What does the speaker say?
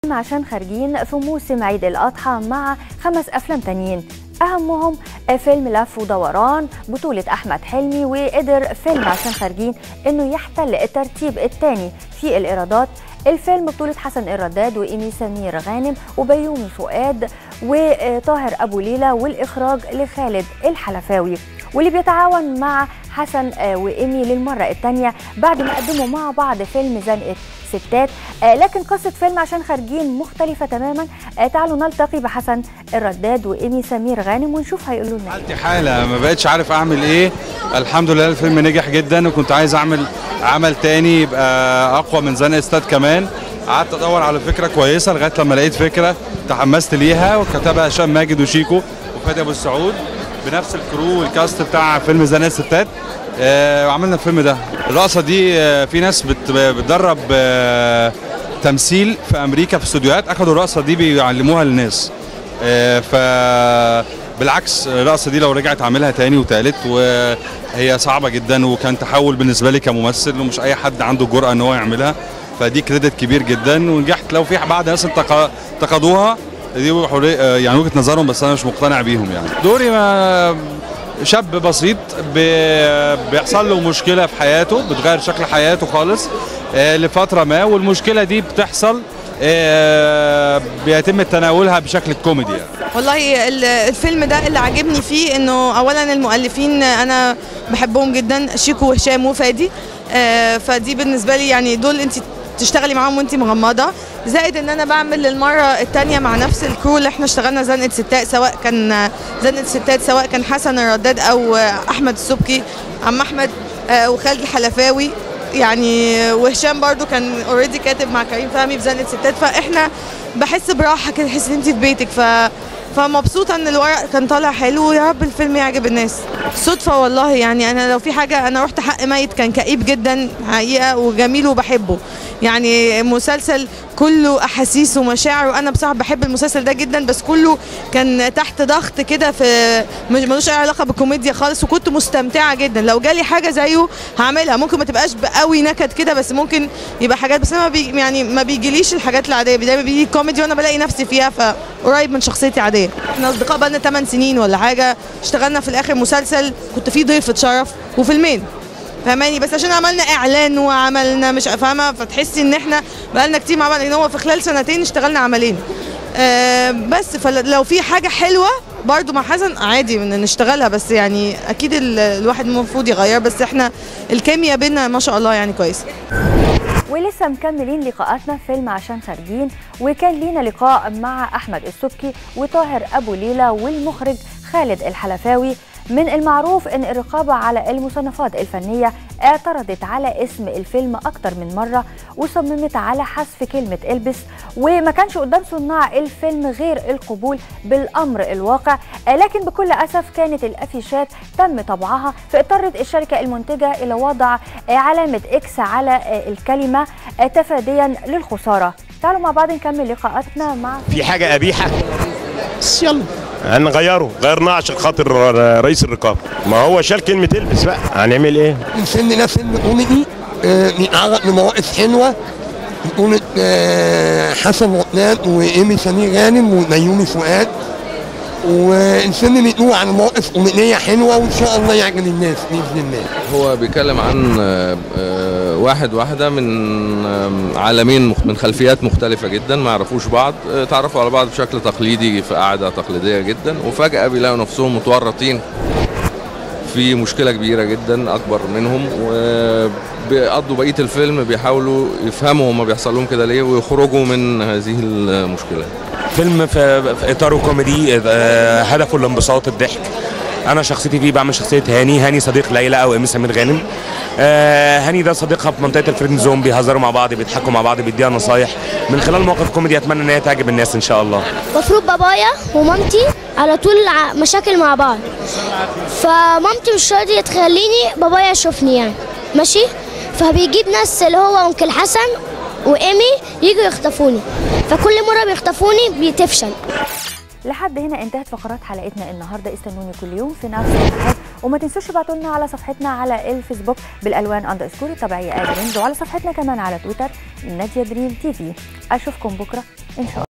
فيلم عشان خارجين في موسم عيد الأضحى مع خمس أفلام تانيين أهمهم فيلم لف ودوران بطولة أحمد حلمي وقدر فيلم عشان خارجين إنه يحتل الترتيب الثاني في الإيرادات الفيلم بطولة حسن الرداد وإيمي سمير غانم وبيومي فؤاد وطاهر أبو ليلى والإخراج لخالد الحلفاوي واللي بيتعاون مع حسن وإيمي للمرة الثانية بعد ما قدموا مع بعض فيلم زنقة ستات لكن قصة فيلم عشان خارجين مختلفة تماما تعالوا نلتقي بحسن الرداد وإيمي سمير غانم ونشوف هيقولوا لنا حالتي حالة ما بقتش عارف أعمل إيه الحمد لله الفيلم نجح جدا وكنت عايز أعمل عمل تاني يبقى أقوى من زنقة ستات كمان قعدت أدور على فكرة كويسة لغاية لما لقيت فكرة تحمست ليها وكتبها هشام ماجد وشيكو وفادي أبو السعود بنفس الكرو والكاست بتاع فيلم زنقة ستات آه وعملنا الفيلم ده الرقصه دي آه في ناس بت بتدرب آه تمثيل في امريكا في استوديوهات اخدوا الرقصه دي بيعلموها للناس ف بالعكس الرقصه دي لو رجعت اعملها تاني وتالت وهي صعبه جدا وكان تحول بالنسبه لي كممثل ومش اي حد عنده الجرأه ان هو يعملها فدي كريدت كبير جدا ونجحت لو في بعض الناس انتقدوها دي يعني وجهه نظرهم بس انا مش مقتنع بيهم يعني دوري ما شاب بسيط بيحصل له مشكله في حياته بتغير شكل حياته خالص لفتره ما والمشكله دي بتحصل بيتم تناولها بشكل كوميدي يعني. والله الفيلم ده اللي عاجبني فيه انه اولا المؤلفين انا بحبهم جدا شيكو وهشام وفادي فدي بالنسبه لي يعني دول انت تشتغلي معاهم وانت مغمضه زائد ان انا بعمل للمره الثانيه مع نفس الكرو اللي احنا اشتغلنا زنقه ستات سواء كان زنقه ستات سواء كان حسن الرداد او احمد السبكي عم احمد وخالد الحلفاوي يعني وهشام برضو كان اوريدي كاتب مع كريم فهمي في زنقه ستات فاحنا بحس براحه كده تحس ان انت في بيتك ف فمبسوطه ان الورق كان طالع حلو ويا رب الفيلم يعجب الناس صدفه والله يعني انا لو في حاجه انا رحت حق ميت كان كئيب جدا حقيقه وجميل وبحبه يعني مسلسل كله احاسيس ومشاعر وانا بصراحه بحب المسلسل ده جدا بس كله كان تحت ضغط كده في ملوش اي علاقه بالكوميديا خالص وكنت مستمتعه جدا لو جالي حاجه زيه هعملها ممكن ما تبقاش قوي نكد كده بس ممكن يبقى حاجات بس انا ما بي يعني ما بيجيليش الحاجات العاديه دايما بيجي كوميدي وانا بلاقي نفسي فيها فقريب من شخصيتي عاديه احنا اصدقاء بقالنا 8 سنين ولا حاجه اشتغلنا في الاخر مسلسل كنت فيه ضيف اتشرف وفيلمين فاهماني بس عشان عملنا اعلان وعملنا مش فاهمه فتحسي ان احنا بقالنا كتير مع بعض لان هو في خلال سنتين اشتغلنا عملين أه بس فلو في حاجه حلوه برضو مع حسن عادي من نشتغلها بس يعني اكيد الواحد المفروض يغير بس احنا الكيمياء بينا ما شاء الله يعني كويسه ولسه مكملين لقاءاتنا في فيلم عشان خارجين وكان لينا لقاء مع احمد السبكي وطاهر ابو ليلى والمخرج خالد الحلفاوي من المعروف ان الرقابه على المصنفات الفنيه اعترضت على اسم الفيلم اكتر من مره وصممت على حذف كلمه البس وما كانش قدام صناع الفيلم غير القبول بالامر الواقع لكن بكل اسف كانت الافيشات تم طبعها فاضطرت الشركه المنتجه الى وضع علامه اكس على الكلمه تفاديا للخساره تعالوا مع بعض نكمل لقاءاتنا مع في حاجه قبيحه بس يلا هنغيره غيرناه عشان خاطر رئيس الرقابه ما هو شال كلمه البس بقى هنعمل ايه الفيلم ده فيلم كوميدي بيتعرض لمواقف حلوه بطولة حسن رطلان وإيمي سمير غانم وميومي فؤاد والفيلم بيدور عن مواقف كوميدية حلوة وإن شاء الله يعجب الناس بإذن الله هو بيتكلم عن واحد واحدة من عالمين من خلفيات مختلفة جدا ما يعرفوش بعض تعرفوا على بعض بشكل تقليدي في قعدة تقليدية جدا وفجأة بيلاقوا نفسهم متورطين في مشكلة كبيرة جدا أكبر منهم وبيقضوا بقية الفيلم بيحاولوا يفهموا هما بيحصل لهم كده ليه ويخرجوا من هذه المشكلة فيلم في إطاره كوميدي هدفه الانبساط الضحك انا شخصيتي فيه بعمل شخصيه هاني هاني صديق ليلى او ام سمير غانم آه هاني ده صديقها في منطقه الفريند زون بيهزروا مع بعض بيضحكوا مع بعض بيديها نصايح من خلال موقف كوميدي اتمنى ان هي تعجب الناس ان شاء الله المفروض بابايا ومامتي على طول مشاكل مع بعض فمامتي مش راضيه تخليني بابايا يشوفني يعني ماشي فبيجيب ناس اللي هو انكل حسن وايمي يجوا يخطفوني فكل مره بيخطفوني بتفشل لحد هنا انتهت فقرات حلقتنا النهارده استنوني كل يوم في نفس الميعاد وما تنسوش تبعتوا لنا على صفحتنا على الفيسبوك بالالوان اندرسكور الطبيعيه ادريمز وعلى صفحتنا كمان على تويتر ناديه دريم تي في اشوفكم بكره ان شاء الله